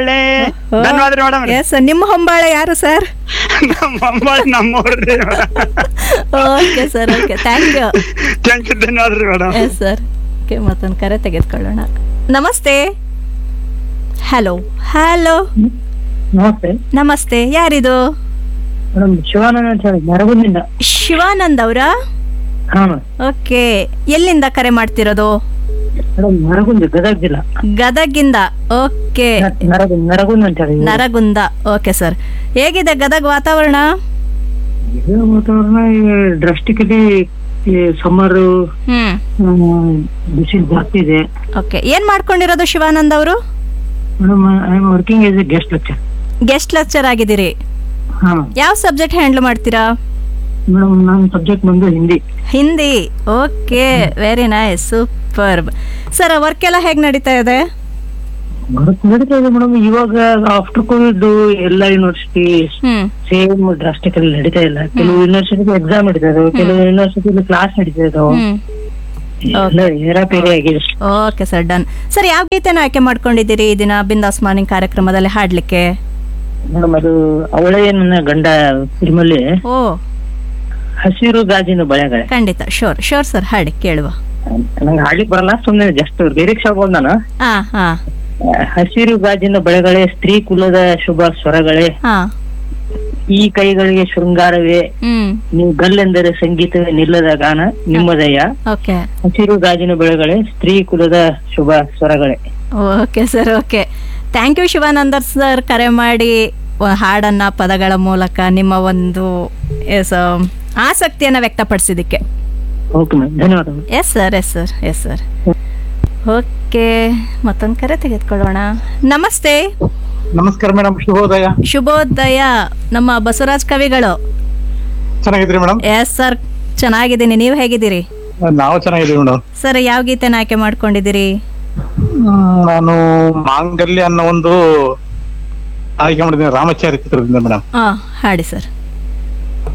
ಹೊಂಬಾಳೆ ಧನ್ಯವಾದ madam S ನಿಮ್ಮ ಹೊಂಬಾಳೆ ಯಾರು ಸರ್ ನಮ್ಮ ಹೊಂಬಾಳೆ ನಮ್ಮವ್ರಿ okay sir okay thank you thank you ಧನ್ಯವಾದ ರೀ ಮೇಡಮ್ ಎಸ್ ಸರ್ ಓಕೆ ಮತ್ತೊಂದು ಕರೆ ತೆಗೆದುಕೊಳ್ಳೋಣ ನಮಸ್ತೆ ಹಲೋ ಹಲೋ ನಮಸ್ತೆ ನಮಸ್ತೆ ಯಾರಿದು ಮೇಡಮ್ ಶಿವಾನಂದ ಅಂತ ಹೇಳಿ ನರಗುಂದಿಂದ ಶಿವಾನಂದ್ ಅವರಾ ಹಾ ಮೇಡಮ್ ಓಕೆ ಎಲ್ಲಿಂದ ಕರೆ ಮಾಡ್ತಿರೋದು ಮೇಡಮ್ ನರಗುಂದ ಗದಗ ಜಿಲ್ಲಾ ಗದಗಿಂದ ಓಕೆ ನ- ನರಗುಂದ ನರಗುಂದ ಅಂತ ಹೇಳಿ ನರಗುಂದ ಓಕೆ ಸರ್ ಹೇಗಿದೆ ಗದಗ ವಾತಾವರಣ ಇದು ವಾತಾವರಣ ಡ್ರಸ್ಟಿಕಲಿ ಸಮ್ಮರ್ ಹ್ಮ್ ಬಿಸಿಲು ಜಾಸ್ತಿ ಇದೆ ಓಕೆ ಏನ್ ಮಾಡ್ಕೊಂಡಿರೋದು ಶಿವಾನಂದ್ ಅವರು madam I am working as a guest lecture guest lecture ಆಗಿದ್ದೀರಿ ಹಾ ಯಾವ ಸಬ್ಜೆಕ್ಟ್ ಹ್ಯಾಂಡಲ್ ಮಾಡ್ತೀರಾ ಮೇಡಮ್ ನನ್ನ ಸಬ್ಜೆಕ್ಟ್ ಬಂದು Hindi Hindi okay very nice super sir work ಎಲ್ಲ ಹೇಗೆ ನಡೀತಾ ಇದೆ ವರ್ಕ್ ನಡೀತಾ ಇದೆ ಮೇಡಮ್ ಇವಾಗ ಆಫ್ಟರ್ ಕೋವಿಡ್ ಎಲ್ಲ ಯೂನಿವರ್ಸಿಟಿ ಹ್ಮ್ ಸೇಮ್ ಡ್ರಾಸ್ಟಿಕಲಿ ನಡೀತಾ ಇಲ್ಲ ಕೆಲವು ಯೂನಿವರ್ಸಿಟಿ ಎಕ್ಸಾಮ್ ನಡೀತಾ ಇದಾವೆ ಕೆಲವು ಯೂನಿವರ್ಸಿಟಿ ಕ್ಲಾಸ್ ನಡೀತಾ ಇದಾವೆ ಹ್ಮ್ ಎಲ್ಲ ಏರಾಪೇರಿ ಆಗಿದೆ ಓಕೆ ಸರ್ ಡನ್ ಸರ್ ಯಾವ ಗೀತೆನ ಆಯ್ಕೆ ಮಾಡ್ಕೊಂಡಿದ್ದೀರಿ ಈ ದಿನ ಬಿಂದಾಸ್ ಮಾರ್ನಿಂಗ್ ಕಾರ್ಯಕ್ರಮದಲ್ಲಿ ಹಾಡ್ಲಿಕ್ಕೆ ಮೇಡಮ್ ಅದು ಅವಳೇ ನನ್ನ ಗಂಡ ಫಿಲ್ಮಲ್ಲಿ ಓ ಹಸಿರು ಗಾಜಿನ ಬಳೆಗಳೇ ಖಂಡಿತ ಶೋರ್ ಶೋರ್ ಸರ್ ಹಾಡಿ ಕೇಳುವ ನಂಗೆ ಹಾಡ್ಲಿಕ್ ಬರಲ್ಲ ಸುಮ್ನೆ ಜಸ್ಟ್ ಲಿರಿಕ್ಸ್ ಆಗ್ಬೋದು ನಾನು ಹಾ ಹಾ ಆ, ಹಸಿರು ಗಾಜಿನ ಬಳೆಗಳೇ ಸ್ತ್ರೀ ಕುಲದ ಶುಭ ಸ್ವರಗಳೇ ಹಾ ಈ ಕೈಗಳಿಗೆ ಶೃಂಗಾರವೇ ಹ್ಮ್ ನೀವು ಗಲ್ಲೆಂದರೆ ಸಂಗೀತವೇ ನಿಲ್ಲದ ಗಾನ ನಿಮ್ಮದಯ್ಯ ಓಕೆ ಹಸಿರು ಗಾಜಿನ ಬೆಳೆಗಳೇ ಸ್ತ್ರೀ ಕುಲದ ಶುಭ ಸ್ವರಗಳೇ okay sir okay thank you ಶಿವಾನಂದರ್ ಸರ್ ಕರೆ ಮಾಡಿ ಒ- ಹಾಡನ್ನ ಪದಗಳ ಮೂಲಕ ನಿಮ್ಮ ಒಂದು ಎಸ್ ಆಸಕ್ತಿಯನ್ನು ವ್ಯಕ್ತಪಡಿಸಿದ್ದಕ್ಕೆ ಓಕೆ ಮೇಡಮ್ ಧನ್ಯವಾದಗಳು yes sir yes sir yes sir okay ಮತ್ತೊಂದು ಕರೆ ತೆಗೆದುಕೊಳ್ಳೋಣ ನಮಸ್ತೆ ನಮಸ್ಕಾರ ಮೇಡಮ್ ಶುಭೋದಯ ಶುಭೋದಯ ನಮ್ಮ ಬಸವರಾಜ್ ಕವಿಗಳು ಚೆನ್ನಾಗಿದ್ರಿ ಮೇಡಮ್ ಎಸ್ ಸರ್ ಚೆನ್ನಾಗಿದ್ದೀನಿ ನೀವು ಹೇಗಿದ್ದೀರಿ ನಾವು ಚೆನ್ನಾಗಿದ್ದೀವಿ ಮೇಡಮ್ ಸರ್ ಯಾವ ಗೀತೆನ ಆಯ್ಕೆ ಮಾಡ್ಕೊಂಡಿದ್ದೀರಿ ನಾನು ಮಾಂಗಲ್ಯ ಅನ್ನೋ ಒಂದು ಆಯ್ಕೆ ಮಾಡಿದ್ದೀನಿ ರಾಮಚಾರಿ ಚಿತ್ರದಿಂದ ಮೇಡಮ್ ಹಾಂ ಹಾಡಿ ಸರ್